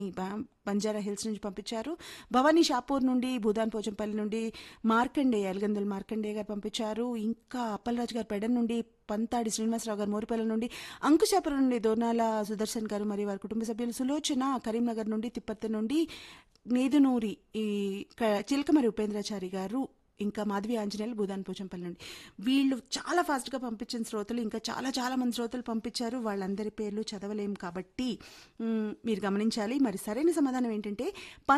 బా- బంజారా హిల్స్ నుంచి పంపించారు భవానీ షాపూర్ నుండి భూదాన్ పోచంపల్లి నుండి మార్కండే అలగందుల మార్కండే గారు పంపించారు ఇంకా అప్పలరాజు గారు పెడన్ నుండి పంతాడి శ్రీనివాసరావు గారు మోరిపల్లి నుండి అంకుశాపురం నుండి దోర్నాల సుదర్శన్ గారు మరియు వారి కుటుంబ సభ్యులు సులోచన కరీంనగర్ నుండి తిప్పత్తి నుండి నేదునూరి ఈ క- చిలకమరి ఉపేంద్రాచారి గారు ఇంకా మాధవి ఆంజనేయులు భూదాన్ పోచంపల్లి నుండి వీళ్ళు చాలా ఫాస్ట్గా పంపించిన శ్రోతలు ఇంకా చాలా చాలా మంది శ్రోతలు పంపించారు వాళ్ళందరి పేర్లు చదవలేం కాబట్టి మ్, మీరు గమనించాలి మరి సరైన సమాధానం ఏంటంటే